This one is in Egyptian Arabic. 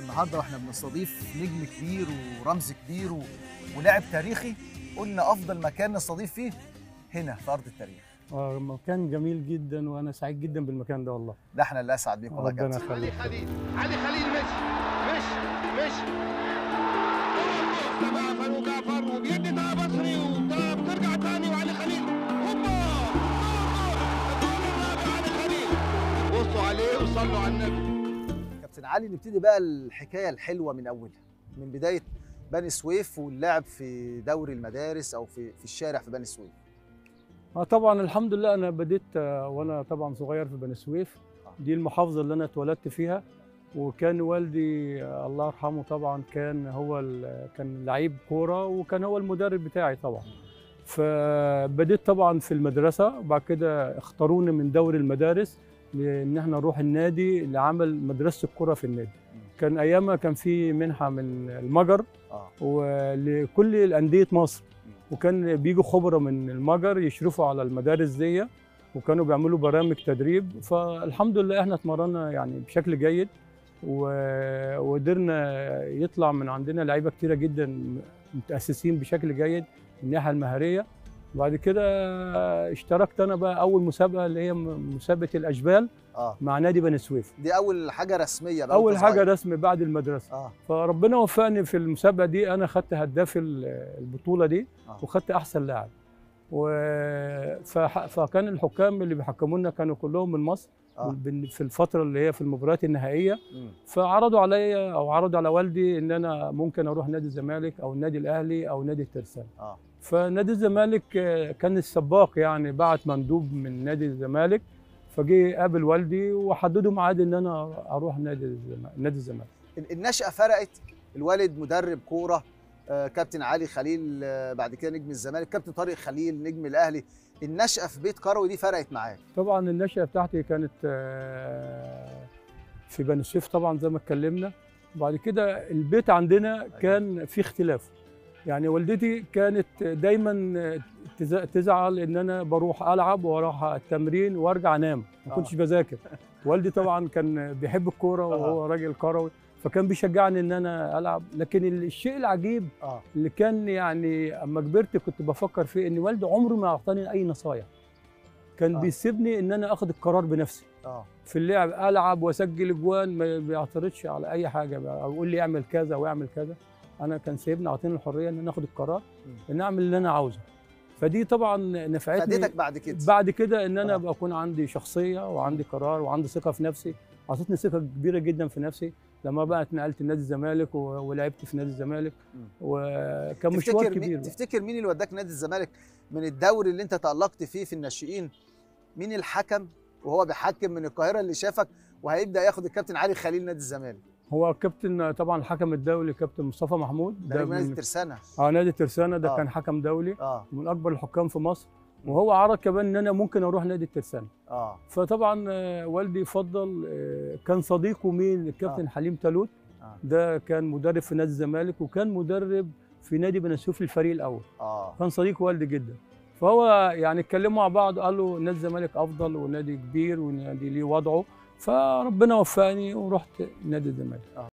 النهارده واحنا بنستضيف نجم كبير ورمز كبير و... ولاعب تاريخي قلنا افضل مكان نستضيف فيه هنا في ارض التاريخ آه، مكان جميل جدا وانا سعيد جدا بالمكان ده والله ده احنا اللي اسعد بيكم والله يا ربنا كابتن علي يخليك خليل علي خليل مش مش مش بقى فاروق جعفر وبيدي ده بصري وده بترجع تاني وعلي خليل هوبا الجول الرابع علي خليل بصوا عليه وصلوا على النبي كابتن علي نبتدي بقى الحكايه الحلوه من اولها من بدايه بني سويف واللعب في دوري المدارس او في في الشارع في بني سويف آه طبعا الحمد لله انا بديت آه، وانا طبعا صغير في بني سويف دي المحافظه اللي انا اتولدت فيها وكان والدي آه، الله يرحمه طبعا كان هو ال- كان لعيب كوره وكان هو المدرب بتاعي طبعا فبديت طبعا في المدرسه وبعد كده اختاروني من دوري المدارس لان احنا نروح النادي لعمل مدرسه الكوره في النادي كان ايامها كان في منحه من المجر اه ولكل الانديه مصر وكان بيجوا خبراء من المجر يشرفوا على المدارس دي وكانوا بيعملوا برامج تدريب فالحمد لله احنا اتمرنا يعني بشكل جيد و- وقدرنا يطلع من عندنا لعيبه كتيره جدا متاسسين بشكل جيد من الناحيه المهريه بعد كده اشتركت انا بقى اول مسابقه اللي هي م- مسابقه الاشبال اه مع نادي بني سويف دي اول حاجه رسميه بقى اول وأنت حاجه صغير. رسمي بعد المدرسه اه فربنا وفقني في المسابقه دي انا خدت هداف ال- البطوله دي آه. وخدت احسن لاعب و... فح... فكان الحكام اللي بيحكمونا كانوا كلهم من مصر آه. بن- في الفتره اللي هي في المباريات النهائيه مم. فعرضوا عليا او عرضوا على والدي ان انا ممكن اروح نادي الزمالك او النادي الاهلي او نادي الترسانة اه فنادي الزمالك آه، كان السباق يعني بعت مندوب من نادي الزمالك فجه قابل والدي وحددوا ميعاد ان انا اروح نادي الزمالك نادي الزمالك ال- النشأة فرقت الوالد مدرب كورة آه، كابتن علي خليل آه، بعد كده نجم الزمالك كابتن طارق خليل نجم الأهلي النشأة في بيت كروي دي فرقت معاك طبعا النشأة بتاعتي كانت آه، في بني سويف طبعا زي ما اتكلمنا وبعد كده البيت عندنا كان فيه اختلاف يعني والدتي كانت دايما تز- تزعل ان انا بروح العب واروح التمرين وارجع انام ما آه. كنتش بذاكر والدي طبعا كان بيحب الكوره وهو راجل كروي فكان بيشجعني ان انا العب لكن الشيء العجيب اه اللي كان يعني اما كبرت كنت بفكر فيه ان والدي عمره ما اعطاني اي نصايح كان آه. آه. بيسيبني ان انا اخد القرار بنفسي اه في اللعب العب واسجل اجوان ما بيعترضش على اي حاجه بقى، او يقول لي اعمل كذا واعمل كذا انا كان سايبني اعطيني الحريه ان انا اخد القرار ان اعمل اللي انا عاوزه فدي طبعا نفعتني فادتك بعد كده بعد كده ان انا آه. ابقى اكون عندي شخصيه وعندي قرار وعندي ثقه في نفسي اعطتني ثقه كبيره جدا في نفسي لما بقى اتنقلت نادي الزمالك و- ولعبت في نادي الزمالك مم. وكان مشوار تفتكر كبير مين تفتكر مين اللي وداك نادي الزمالك من الدوري اللي انت تألقت فيه في الناشئين مين الحكم وهو بيحكم من القاهرة اللي شافك وهيبدأ ياخد الكابتن علي خليل نادي الزمالك هو الكابتن طبعا الحكم الدولي كابتن مصطفى محمود ده نجم نادي من الترسانة اه نادي ترسانة ده آه. كان حكم دولي اه من اكبر الحكام في مصر وهو عرض كمان ان انا ممكن اروح نادي الترسانة اه فطبعا آه، والدي فضل آه، كان صديقه مين الكابتن آه. حليم تالوت آه. ده كان مدرب في نادي الزمالك وكان مدرب في نادي بني سويف الفريق الاول اه كان صديق والدي جدا فهو يعني اتكلموا مع بعض قالوا نادي الزمالك افضل ونادي كبير ونادي ليه وضعه فربنا وفقني ورحت نادي الزمالك